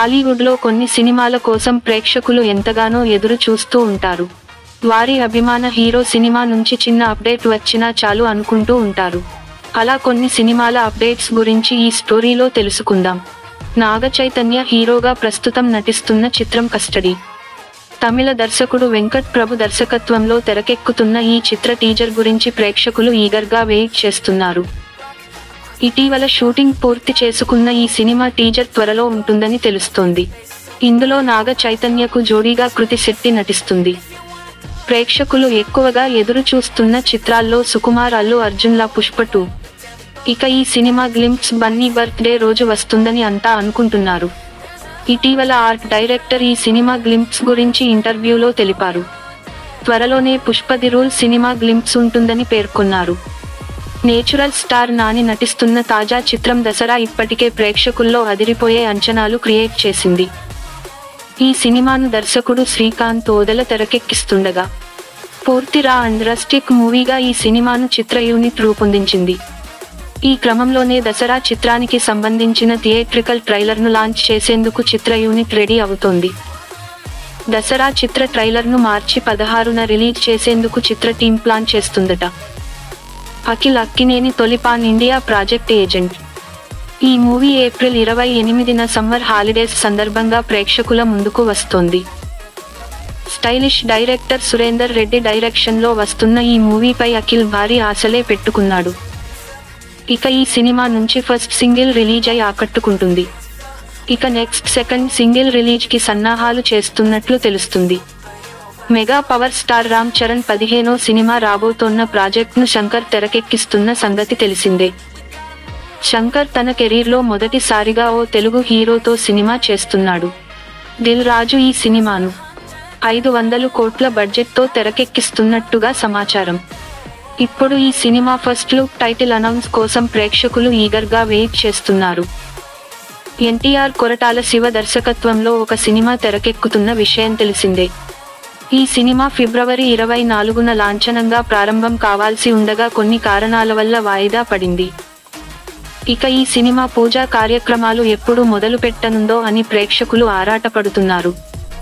టాలీవుడ్లో కొన్ని సినిమాల కోసం ప్రేక్షకులు ఎంతగానో ఎదురు చూస్తూ ఉంటారు వారి అభిమాన హీరో సినిమా నుంచి చిన్న అప్డేట్ వచ్చినా చాలు అనుకుంటూ ఉంటారు అలా కొన్ని సినిమాల అప్డేట్స్ గురించి ఈ స్టోరీలో తెలుసుకుందాం నాగ చైతన్య హీరోగా ప్రస్తుతం నటిస్తున్న చిత్రం కస్టడీ తమిళ దర్శకుడు వెంకట్ ప్రభు దర్శకత్వంలో తెరకెక్కుతున్న ఈ చిత్ర టీజర్ గురించి ప్రేక్షకులు ఈగర్గా వెయిట్ చేస్తున్నారు ఇటీవల షూటింగ్ పూర్తి చేసుకున్న ఈ సినిమా టీజర్ త్వరలో ఉంటుందని తెలుస్తోంది ఇందులో నాగ చైతన్యకు జోడీగా కృతి శెట్టి నటిస్తుంది ప్రేక్షకులు ఎక్కువగా ఎదురు చూస్తున్న చిత్రాల్లో సుకుమార్ అల్లు అర్జున్ల పుష్ప టూ ఇక ఈ సినిమా గ్లింప్స్ బన్నీ బర్త్డే రోజు వస్తుందని అంతా అనుకుంటున్నారు ఇటీవల ఆర్ట్ డైరెక్టర్ ఈ సినిమా గ్లింప్స్ గురించి ఇంటర్వ్యూలో తెలిపారు త్వరలోనే Pushpa the rule cinema glimpse ఉంటుందని పేర్కొన్నారు నేచురల్ స్టార్ నాని నటిస్తున్న తాజా చిత్రం దసరా ఇప్పటికే ప్రేక్షకుల్లో అదిరిపోయే అంచనాలు క్రియేట్ చేసింది ఈ సినిమాను దర్శకుడు శ్రీకాంత్ ఓదల తెరకెక్కిస్తుండగా పూర్తిరా అండ్ రస్టిక్ మూవీగా ఈ సినిమాను చిత్ర యూనిట్ రూపొందించింది ఈ క్రమంలోనే దసరా చిత్రానికి సంబంధించిన థియేట్రికల్ ట్రైలర్ను లాంచ్ చేసేందుకు చిత్ర యూనిట్ రెడీ అవుతోంది దసరా చిత్ర ట్రైలర్ను మార్చి పదహారున రిలీజ్ చేసేందుకు చిత్ర టీం ప్లాన్ చేస్తుందట అఖిల్ అక్కినేని తొలి పాన్ ఇండియా ప్రాజెక్ట్ ఏజెంట్ ఈ మూవీ ఏప్రిల్ ఇరవై ఎనిమిదిన సమ్మర్ హాలిడేస్ సందర్భంగా ప్రేక్షకుల ముందుకు వస్తోంది స్టైలిష్ డైరెక్టర్ సురేందర్ రెడ్డి డైరెక్షన్లో వస్తున్న ఈ మూవీపై అఖిల్ భారీ ఆశలే పెట్టుకున్నాడు ఇక ఈ సినిమా నుంచి ఫస్ట్ సింగిల్ రిలీజ్ అయి ఆకట్టుకుంటుంది ఇక నెక్స్ట్ సెకండ్ సింగిల్ రిలీజ్ కి సన్నాహాలు చేస్తున్నట్లు తెలుస్తుంది mega power star Ram Charan పదిహేనో సినిమా రాబోతోన్న ప్రాజెక్ట్ను శంకర్ తెరకెక్కిస్తున్న సంగతి తెలిసిందే శంకర్ తన కెరీర్లో మొదటిసారిగా ఓ తెలుగు హీరోతో సినిమా చేస్తున్నాడు దిల్ రాజు ఈ సినిమాను ఐదు వందలు కోట్ల బడ్జెట్తో తెరకెక్కిస్తున్నట్టుగా సమాచారం ఇప్పుడు ఈ cinema first look title announce కోసం ప్రేక్షకులు ఈగర్గా వెయిట్ చేస్తున్నారు ఎన్టీఆర్ కొరటాల శివ దర్శకత్వంలో ఒక సినిమా తెరకెక్కుతున్న విషయం తెలిసిందే ఈ సినిమా ఫిబ్రవరి ఇరవై నాలుగున లాంఛనంగా ప్రారంభం కావాల్సి ఉండగా కొన్ని కారణాల వల్ల వాయిదా పడింది ఇక ఈ సినిమా పూజా కార్యక్రమాలు ఎప్పుడు మొదలు పెట్టనుందో అని ప్రేక్షకులు ఆరాటపడుతున్నారు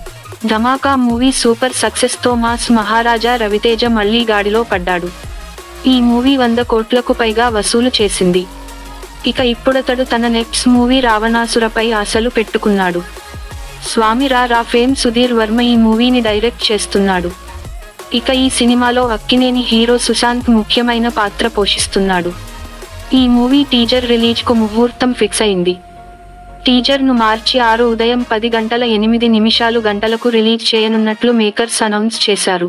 ధమాకా మూవీ సూపర్ సక్సెస్ తో మాస్ మహారాజా రవితేజ మళ్లీ గాడిలో పడ్డాడు ఈ మూవీ వంద కోట్లకు పైగా వసూలు చేసింది ఇక ఇప్పుడతడు తన నెక్స్ట్ మూవీ రావణాసురపై ఆశలు పెట్టుకున్నాడు స్వామి రా రా ఫేమ్ సుధీర్ వర్మ ఈ మూవీని డైరెక్ట్ చేస్తున్నాడు ఇక ఈ సినిమాలో అక్కినేని హీరో సుశాంత్ ముఖ్యమైన పాత్ర పోషిస్తున్నాడు ఈ మూవీ టీజర్ రిలీజ్ కు ముహూర్తం ఫిక్స్ అయింది టీజర్ ను మార్చి ఆరు ఉదయం పది గంటల ఎనిమిది నిమిషాలు గంటలకు రిలీజ్ చేయనున్నట్లు మేకర్స్ అనౌన్స్ చేశారు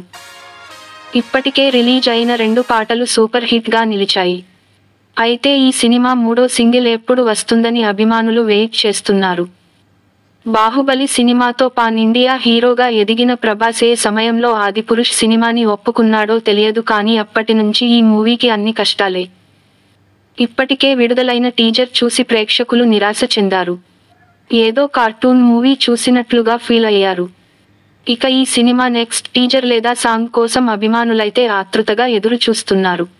ఇప్పటికే రిలీజ్ అయిన రెండు పాటలు సూపర్ హిట్ గా నిలిచాయి అయితే ఈ సినిమా మూడో సింగిల్ ఎప్పుడు వస్తుందని అభిమానులు వెయిట్ చేస్తున్నారు బాహుబలి సినిమాతో పాన్ ఇండియా హీరోగా ఎదిగిన ప్రభాస్ ఏ సమయంలో ఆదిపురుష్ సినిమాని ఒప్పుకున్నాడో తెలియదు కానీ అప్పటి నుంచి ఈ మూవీకి అన్ని కష్టాలే ఇప్పటికే విడుదలైన టీజర్ చూసి ప్రేక్షకులు నిరాశ చెందారు ఏదో కార్టూన్ మూవీ చూసినట్లుగా ఫీల్ అయ్యారు ఇక ఈ సినిమా నెక్స్ట్ టీజర్ లేదా సాంగ్ కోసం అభిమానులైతే ఆతృతగా ఎదురు చూస్తున్నారు